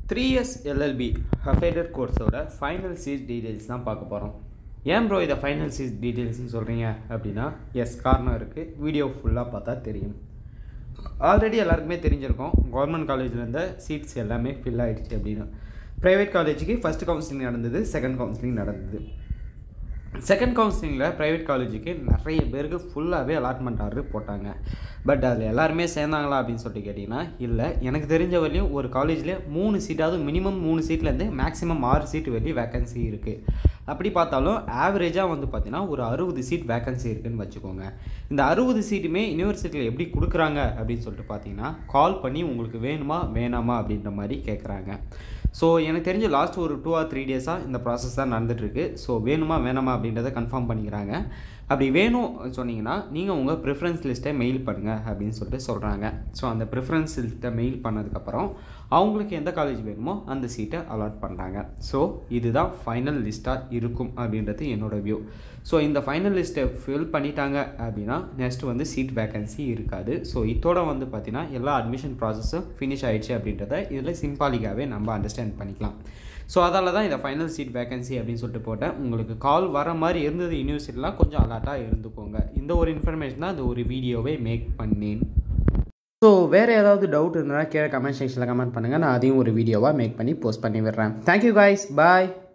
three years LLB affiliated கோர்ஸோட final seat details தான் பார்க்க போகிறோம் ஏன் ப்ரோ இதை ஃபைனல் சீட் டீட்டெயில்ஸ்னு சொல்கிறீங்க அப்படின்னா எஸ் காரணம் இருக்குது வீடியோ ஃபுல்லாக பார்த்தா தெரியும் ஆல்ரெடி எல்லாருக்குமே தெரிஞ்சிருக்கும் கவர்மெண்ட் காலேஜில் இருந்த சீட்ஸ் எல்லாமே ஃபில் ஆகிடுச்சு அப்படின்னு ப்ரைவேட் காலேஜுக்கு ஃபஸ்ட் கவுன்சிலிங் நடந்தது செகண்ட் கவுன்சிலிங் நடந்தது செகண்ட் கவுன்சிலிங்கில் ப்ரைவேட் காலேஜுக்கு நிறைய பேருக்கு ஃபுல்லாகவே அலாட்மெண்ட் ஆர்டர் போட்டாங்க பட் அதில் எல்லாருமே சேர்ந்தாங்களா அப்படின்னு சொல்லிட்டு கேட்டிங்கன்னா இல்லை எனக்கு தெரிஞ்ச வரையும் ஒரு காலேஜில் மூணு சீட்டாவது மினிமம் மூணு சீட்லேருந்து மேக்ஸிமம் ஆறு சீட் வரையும் வேக்கன்சி இருக்குது அப்படி பார்த்தாலும் ஆவரேஜாக வந்து பார்த்தீங்கன்னா ஒரு அறுபது சீட் வேக்கன்சி இருக்குதுன்னு வச்சுக்கோங்க இந்த அறுபது சீட்டுமே யூனிவர்சிட்டியில் எப்படி கொடுக்குறாங்க அப்படின்னு சொல்லிட்டு பார்த்தீங்கன்னா கால் பண்ணி உங்களுக்கு வேணுமா வேணாமா அப்படின்ற மாதிரி கேட்குறாங்க ஸோ எனக்கு தெரிஞ்ச லாஸ்ட் ஒரு டூ ஆர் த்ரீ டேஸாக இந்த ப்ராசஸ் தான் நடந்துகிட்ருக்கு ஸோ வேணுமா வேணாமா அப்படின்றத கன்ஃபார்ம் பண்ணிக்கிறாங்க அப்படி வேணும் சொன்னீங்கன்னா நீங்கள் உங்கள் ப்ரிஃபரன்ஸ் லிஸ்ட்டை மெயில் பண்ணுங்கள் அப்படின்னு சொல்லிட்டு சொல்கிறாங்க ஸோ அந்த ப்ரிஃபரன்ஸ் லிஸ்ட்டை மெயில் பண்ணதுக்கப்புறம் அவங்களுக்கு எந்த காலேஜ் வேணுமோ அந்த சீட்டை அலாட் பண்ணுறாங்க ஸோ இதுதான் ஃபைனல் லிஸ்ட்டாக இருக்கும் அப்படின்றது என்னோடய வியூ ஸோ இந்த ஃபைனல் லிஸ்ட்டை ஃபில் பண்ணிட்டாங்க அப்படின்னா நெக்ஸ்ட் வந்து சீட் வேக்கன்சி இருக்காது ஸோ இதோட வந்து பார்த்திங்கன்னா எல்லா அட்மிஷன் ப்ராசஸும் ஃபினிஷ் ஆகிடுச்சு அப்படின்றத இதில் சிம்பாலிக்காகவே நம்ம அண்டர்ஸ்டாண்ட் பண்ணிக்கலாம் ஸோ அதால் தான் இதை ஃபைனல் சீட் வேகன்சி அப்படின்னு சொல்லிட்டு போட்டேன் உங்களுக்கு கால் வர மாதிரி இருந்தது யூனிவர்சிட்டிலாம் கொஞ்சம் அலர்ட்டாக இருந்துக்கோங்க இந்த ஒரு இன்ஃபர்மேஷன் தான் இந்த ஒரு வீடியோவை மேக் பண்ணேன் ஸோ வேறு ஏதாவது டவுட் இருந்தால் கீழே கமெண்ட் செக்ஷனில் கமெண்ட் பண்ணுங்கள் நான் அதையும் ஒரு வீடியோவாக மேக் பண்ணி போஸ்ட் பண்ணி விடுறேன் தேங்க்யூ காய்ஸ் பாய்